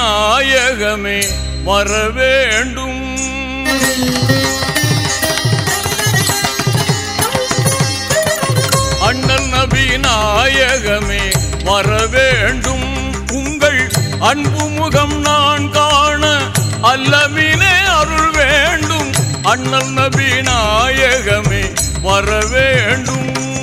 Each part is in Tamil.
நாயகமே வர வேண்டும் அண்ணல் நபி நாயகமே வர வேண்டும் உங்கள் அன்பு முகம் நான் காண அல்லமினே அருள் வேண்டும் அண்ணல் நபி நாயகமே வர வேண்டும்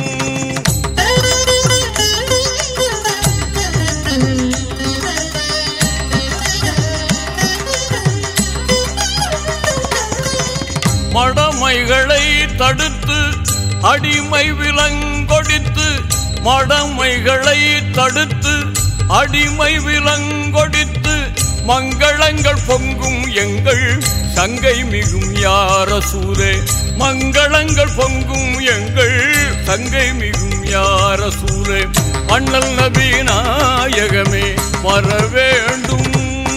மடமைகளை தடுத்து அடிமை விலங்கொடித்து மடமைகளை தடுத்து அடிமை விலங்கொடித்து மங்களங்கள் பொங்கும் எங்கள் சங்கை மிகும் யார சூரே மங்களங்கள் பொங்கும் எங்கள் சங்கை மிகும் யார சூரே அண்ணல் நபி நாயகமே வர வேண்டும்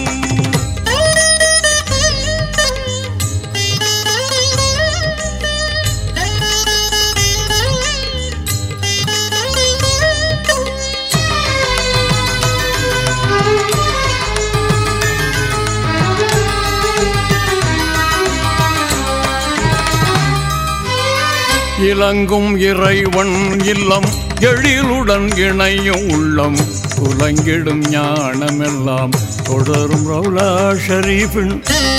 இலங்கும் இறைவன் இல்லம் எழிலுடன் இணையும் உள்ளம் துலங்கிடும் ஞானமெல்லாம் தொடரும் ரவுலா ஷரீஃபின்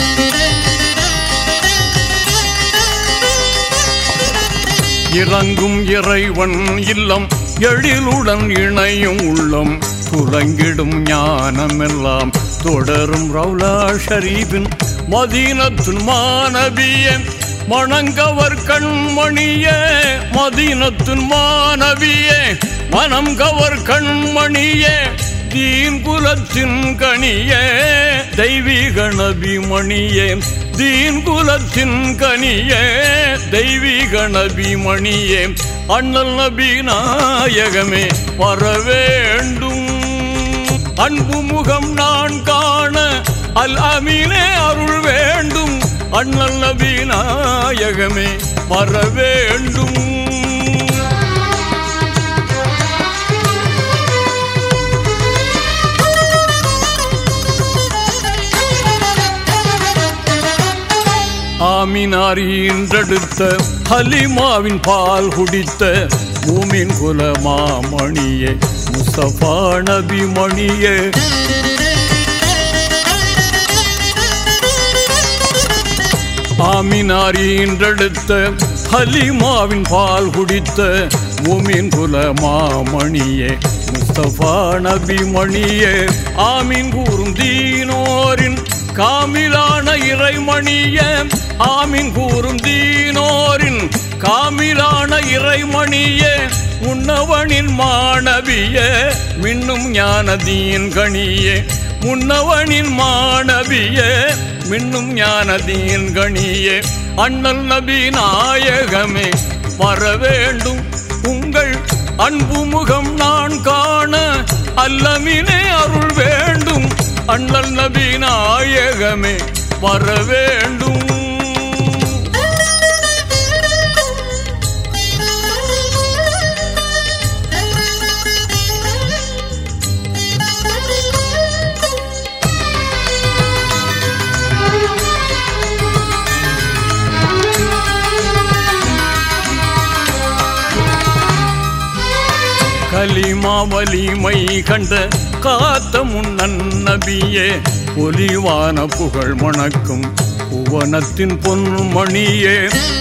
இறங்கும் இறைவன் இல்லம் எழிலுடன் இணையும் உள்ளம் துலங்கிடும் ஞானமெல்லாம் தொடரும் ரவுலா ஷரீஃபின் மதீனத்துன் மாநபியே மணங்கவர் கண்மணியே மதீனத்துன் மாநபியே மனம் கவர் கண்மணியே தீன் குலத்தின் கனியே தெய்வீக நபி மணியே தீன் குலத்தின் கனியே தெய்வீக நபி மணியே அண்ணல் நபி நாயகமே வர வேண்டும் அன்பு முகம் நான் காண அல் அமீனே அருள் வேண்டும் அண்ணல் நபி நாயகமே வர வேண்டும் ஆமினார் ஈன்றெடுத்த ஹலிமாவின் பால் குடித்த மூமின் குல மாமணியே முசஃபா நபி மணியே ஆமினார் ஈன்றெடுத்த ஹலிமாவின் பால் குடித்த மூமின் குல மாமணியே முஸ்தபா நபி மணியே ஆமீன் கூறும் தீனோரின் காமிலான இறைமணிய ஆமீன் கூறும் தீனோரின் காமிலான இறைமணிய உன்னவனின் மாணவிய மின்னும் ஞானதீன் கணியே முன்னவனின் மாணவிய மின்னும் ஞானதீன் கணியே அண்ணல் நபி நாயகமே வர வேண்டும் உங்கள் அன்பு முகம் நான் காண அல்லமினே அருள் வேண்டும் அண்ணல் நபி நாயகமே வர வேண்டும் கலிமா வலிமை கண்ட காத்த முன்னன் நபியே பொலிவான புகழ் மணக்கும் புவனத்தின் பொன்மணியே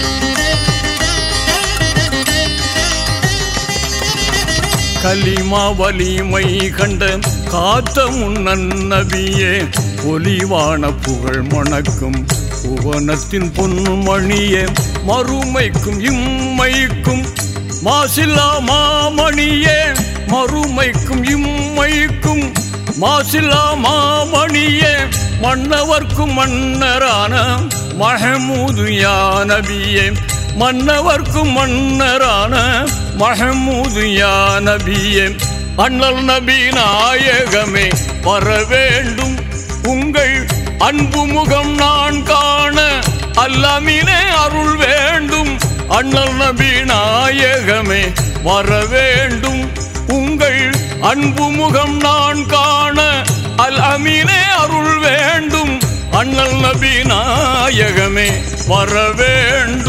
கலிமா வலிமை கண்ட காத்த முன்னன் நபியே பொலிவான புகழ் மணக்கும் புவனத்தின் பொன்மணியே மறுமைக்கும் இம்மைக்கும் மாசில்லா மாமணியே மறுமைக்கும் இம்மைக்கும் மாசில்லா மாமணியே மன்னவர்க்கும் மன்னரான மஹமூது யா நபியே மன்னவர்க்கும் மன்னரான மஹமூது யா நபியே அண்ணல் நபி நாயகமே வர வேண்டும் உங்கள் அன்பு முகம் நான் காண அல்லமினே அருள் வேண்டும் அண்ணல் நபி நாயகமே வர வேண்டும் உங்கள் அன்பு முகம் நான் காண அல் அமீனே அருள் நபி நாயகமே வர வேண்டும்